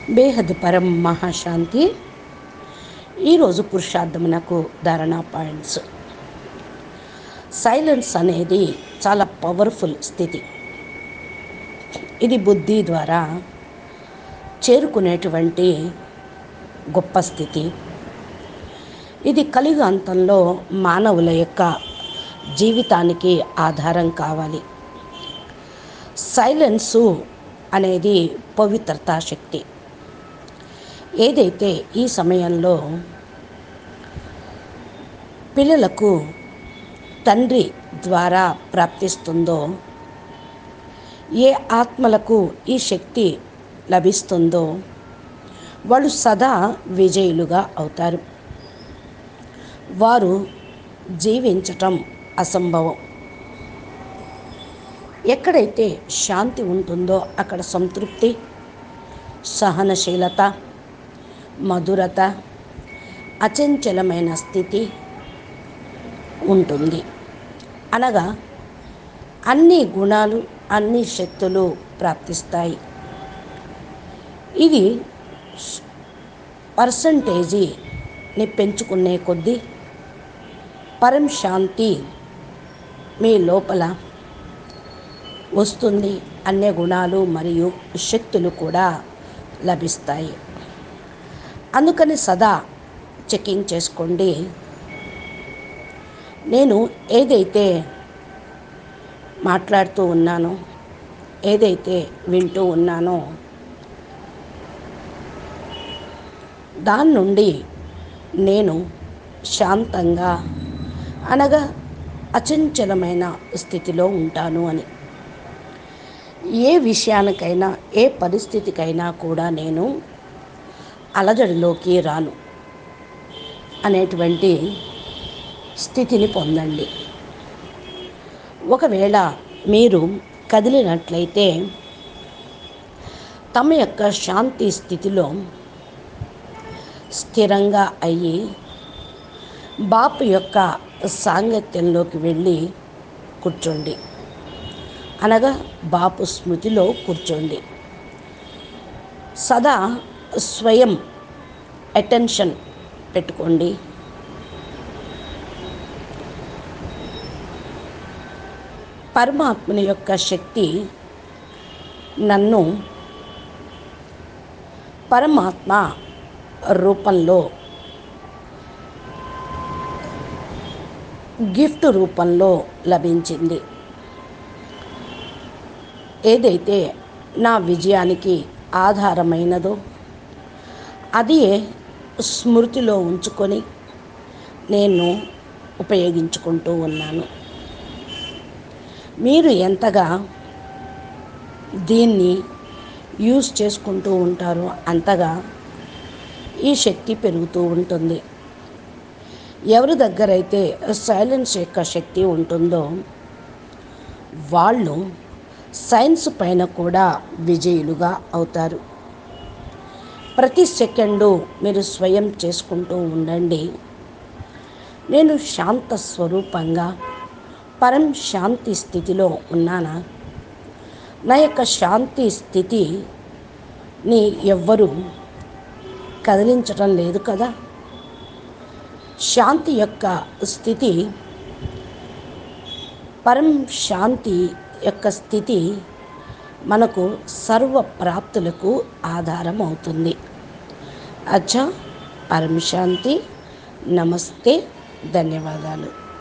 బేహద్ పరం మహాశాంతి ఈరోజు పురుషార్థమునకు ధారణ పాయింట్స్ సైలెన్స్ అనేది చాలా పవర్ఫుల్ స్థితి ఇది బుద్ధి ద్వారా చేరుకునేటువంటి గొప్ప స్థితి ఇది కలిగి అంతంలో మానవుల యొక్క జీవితానికి ఆధారం కావాలి సైలెన్సు అనేది పవిత్రతా శక్తి ఏదైతే ఈ సమయంలో పిల్లలకు తండ్రి ద్వారా ప్రాప్తిస్తుందో ఏ ఆత్మలకు ఈ శక్తి లభిస్తుందో వాళ్ళు సదా విజయులుగా అవుతారు వారు జీవించటం అసంభవం ఎక్కడైతే శాంతి ఉంటుందో అక్కడ సంతృప్తి సహనశీలత మధురత అచంచలమైన స్థితి ఉంటుంది అనగా అన్ని గుణాలు అన్ని శక్తులు ప్రాప్తిస్తాయి ఇది పర్సంటేజీని పెంచుకునే కొద్దీ పరం శాంతి మీ లోపల వస్తుంది అన్య గుణాలు మరియు శక్తులు కూడా లభిస్తాయి అందుకని సదా చెకింగ్ చేసుకోండి నేను ఏదైతే మాట్లాడుతూ ఉన్నానో ఏదైతే వింటూ ఉన్నానో దాని నుండి నేను శాంతంగా అనగా అచంచలమైన స్థితిలో ఉంటాను అని ఏ విషయానికైనా ఏ పరిస్థితికైనా కూడా నేను అలజడిలోకి రాను అనేటువంటి స్థితిని పొందండి ఒకవేళ మీరు కదిలినట్లయితే తమ యొక్క శాంతి స్థితిలో స్థిరంగా అయ్యి బాపు యొక్క సాంగత్యంలోకి వెళ్ళి కూర్చోండి అనగా బాపు స్మృతిలో కూర్చోండి సదా స్వయం అటెన్షన్ పెట్టుకోండి పరమాత్మని యొక్క శక్తి నన్ను పరమాత్మ రూపంలో గిఫ్ట్ రూపంలో లభించింది ఏదైతే నా విజయానికి ఆధారమైనదో అది స్మృతిలో ఉంచుకొని నేను ఉపయోగించుకుంటూ ఉన్నాను మీరు ఎంతగా దీన్ని యూజ్ చేసుకుంటూ ఉంటారో అంతగా ఈ శక్తి పెరుగుతూ ఉంటుంది ఎవరి దగ్గర అయితే సైలెన్స్ యొక్క శక్తి ఉంటుందో వాళ్ళు సైన్స్ పైన కూడా విజయులుగా అవుతారు ప్రతి సెకండు మీరు స్వయం చేసుకుంటూ ఉండండి నేను శాంత స్వరూపంగా పరం శాంతి స్థితిలో ఉన్నానా నా యొక్క శాంతి స్థితిని ఎవ్వరూ కదిలించటం లేదు కదా శాంతి యొక్క స్థితి పరం శాంతి యొక్క స్థితి మనకు సర్వ ప్రాప్తులకు ఆధారం అవుతుంది అచ్చా పరం శాంతి నమస్తే ధన్యవాదాలు